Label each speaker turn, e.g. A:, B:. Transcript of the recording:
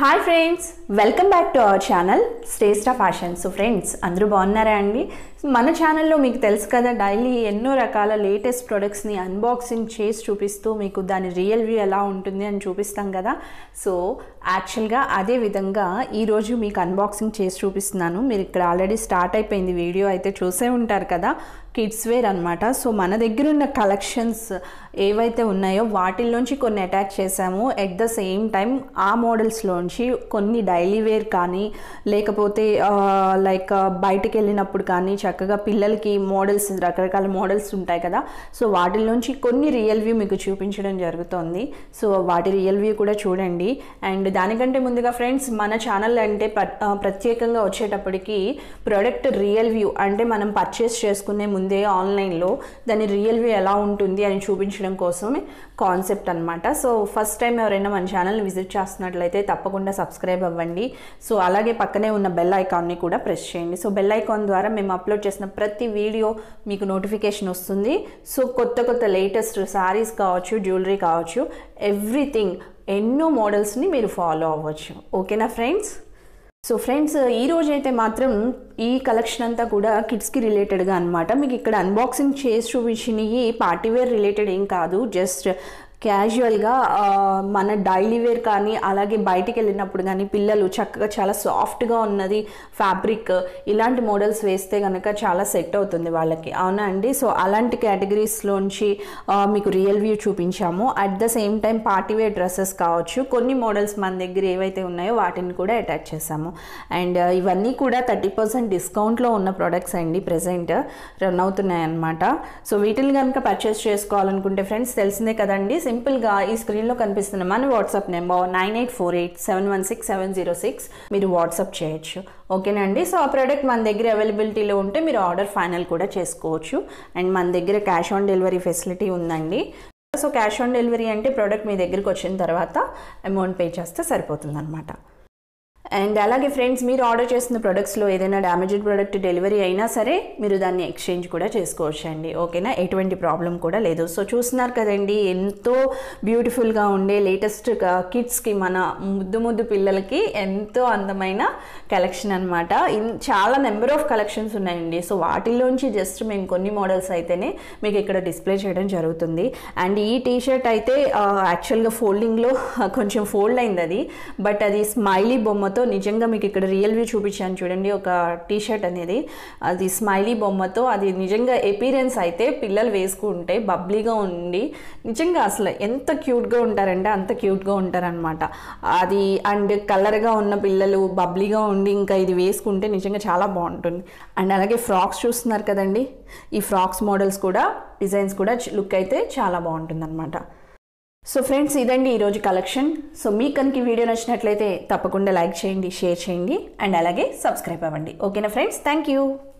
A: hi friends welcome back to our channel Shreshta fashion so friends అందరూ బాగున్నారా అండి మన ఛానల్లో మీకు తెలుసు కదా డైలీ ఎన్నో రకాల లేటెస్ట్ ప్రొడక్ట్స్ని అన్బాక్సింగ్ చేసి చూపిస్తూ మీకు దాని రియల్ వ్యూ ఎలా ఉంటుంది అని చూపిస్తాం కదా సో యాక్చువల్గా అదే విధంగా ఈరోజు మీకు అన్బాక్సింగ్ చేసి చూపిస్తున్నాను మీరు ఇక్కడ ఆల్రెడీ స్టార్ట్ అయిపోయింది వీడియో అయితే చూసే ఉంటారు కదా కిడ్స్ వేర్ అనమాట సో మన దగ్గర ఉన్న కలెక్షన్స్ ఏవైతే ఉన్నాయో వాటిల్లోంచి కొన్ని అటాచ్ చేసాము ఎట్ ద సేమ్ టైం ఆ మోడల్స్లోంచి కొన్ని డైలీ వేర్ కానీ లేకపోతే లైక్ బయటికి వెళ్ళినప్పుడు కానీ చక్కగా పిల్లలకి మోడల్స్ రకరకాల మోడల్స్ ఉంటాయి కదా సో వాటిల్లోంచి కొన్ని రియల్ వ్యూ మీకు చూపించడం జరుగుతుంది సో వాటి రియల్ వ్యూ కూడా చూడండి అండ్ దానికంటే ముందుగా ఫ్రెండ్స్ మన ఛానల్ అంటే ప్ర- ఆ, ప్రత్యేకంగా వచ్చేటప్పటికి ప్రోడక్ట్ రియల్ వ్యూ అంటే మనం పర్చేస్ చేసుకునే ముందే ఆన్లైన్లో దాని రియల్ వ్యూ ఎలా ఉంటుంది అని చూపించడం కోసమే కాన్సెప్ట్ అనమాట సో ఫస్ట్ టైం ఎవరైనా మన ఛానల్ విజిట్ చేస్తున్నట్లయితే తప్పకుండా సబ్స్క్రైబ్ అవ్వండి సో అలాగే పక్కనే ఉన్న బెల్ ఐకాన్ని కూడా ప్రెస్ చేయండి సో బెల్ ఐకాన్ ద్వారా మేము అప్లోడ్ చేసిన ప్రతి వీడియో మీకు నోటిఫికేషన్ వస్తుంది సో కొత్త కొత్త లేటెస్ట్ శారీస్ కావచ్చు జ్యువెలరీ కావచ్చు ఎవ్రీథింగ్ ఎన్నో మోడల్స్ని మీరు ఫాలో అవ్వచ్చు ఓకేనా ఫ్రెండ్స్ సో ఫ్రెండ్స్ ఈ రోజు అయితే మాత్రం ఈ కలెక్షన్ అంతా కూడా కిడ్స్కి రిలేటెడ్గా అనమాట మీకు ఇక్కడ అన్బాక్సింగ్ చేసి చూపించినవి పార్టీవేర్ రిలేటెడ్ ఏం కాదు జస్ట్ క్యాజువల్గా ఆ, మన డైలీ వేర్ కానీ అలాగే బయటికి వెళ్ళినప్పుడు కానీ పిల్లలు చక్కగా చాలా సాఫ్ట్గా ఉన్నది ఫ్యాబ్రిక్ ఇలాంటి మోడల్స్ వేస్తే కనుక చాలా సెట్ అవుతుంది వాళ్ళకి అవునా అండి సో అలాంటి కేటగిరీస్లోంచి మీకు రియల్ వ్యూ చూపించాము at the same time party wear dresses కావచ్చు కొన్ని మోడల్స్ మన దగ్గర ఏవైతే ఉన్నాయో వాటిని కూడా అటాచ్ చేసాము అండ్ ఇవన్నీ కూడా థర్టీ పర్సెంట్ డిస్కౌంట్లో ఉన్న ప్రొడక్ట్స్ అండి ప్రజెంట్ రన్ అవుతున్నాయి అన్నమాట సో వీటిని కనుక పర్చేస్ చేసుకోవాలనుకుంటే ఫ్రెండ్స్ తెలిసిందే కదండి సింపుల్గా ఈ స్క్రీన్లో కనిపిస్తున్న మన WhatsApp number nine eight four eight seven one six seven zero six మీరు వాట్సాప్ చేయొచ్చు ఓకేనండి సో ఆ ప్రోడక్ట్ మన దగ్గర అవైలబిలిటీలో ఉంటే మీరు ఆర్డర్ ఫైనల్ కూడా చేసుకోవచ్చు అండ్ మన దగ్గర క్యాష్ ఆన్ డెలివరీ ఫెసిలిటీ ఉందండి సో క్యాష్ ఆన్ డెలివరీ అంటే ప్రోడక్ట్ మీ దగ్గరికి వచ్చిన తర్వాత అమౌంట్ పే చేస్తే సరిపోతుంది అనమాట అండ్ అలాగే ఫ్రెండ్స్ మీరు ఆర్డర్ చేసిన ప్రొడక్ట్స్లో ఏదైనా డ్యామేజ్డ్ ప్రోడక్ట్ డెలివరీ అయినా సరే మీరు దాన్ని ఎక్స్చేంజ్ కూడా చేసుకోవచ్చు అండి ఓకేనా ఎటువంటి ప్రాబ్లం కూడా లేదు సో చూస్తున్నారు కదండి ఎంతో బ్యూటిఫుల్గా ఉండే లేటెస్ట్ కిడ్స్కి మన ముద్దు ముద్దు పిల్లలకి ఎంతో అందమైన కలెక్షన్ అనమాట చాలా నెంబర్ ఆఫ్ కలెక్షన్స్ ఉన్నాయండి సో వాటిల్లోంచి జస్ట్ మేము కొన్ని మోడల్స్ అయితేనే మీకు ఇక్కడ డిస్ప్లే చేయడం జరుగుతుంది అండ్ ఈ టీ షర్ట్ అయితే యాక్చువల్గా ఫోల్డింగ్లో కొంచెం ఫోల్డ్ అయింది అది బట్ అది స్మైలీ బొమ్మతో నిజంగా మీకు ఇక్కడ రియల్ వ్యూ చూపించాను చూడండి ఒక టీ షర్ట్ అనేది అది స్మైలీ బొమ్మతో అది నిజంగా ఎపీరియన్స్ అయితే పిల్లలు వేసుకుంటే బబ్లీగా ఉండి నిజంగా అసలు ఎంత క్యూట్గా ఉంటారంటే అంత క్యూట్గా ఉంటారనమాట అది అండ్ కలర్గా ఉన్న పిల్లలు బబ్లీగా ఉండి ఇంకా ఇది వేసుకుంటే నిజంగా చాలా బాగుంటుంది అండ్ అలాగే ఫ్రాక్స్ చూస్తున్నారు కదండి ఈ ఫ్రాక్స్ మోడల్స్ కూడా డిజైన్స్ కూడా లుక్ అయితే చాలా బాగుంటుంది అనమాట సో ఫ్రెండ్స్ ఇదండి ఈరోజు కలెక్షన్ సో మీకు కనుక ఈ వీడియో నచ్చినట్లయితే తప్పకుండా లైక్ చేయండి షేర్ చేయండి అండ్ అలాగే సబ్స్క్రైబ్ అవ్వండి ఓకేనా ఫ్రెండ్స్ థ్యాంక్ యూ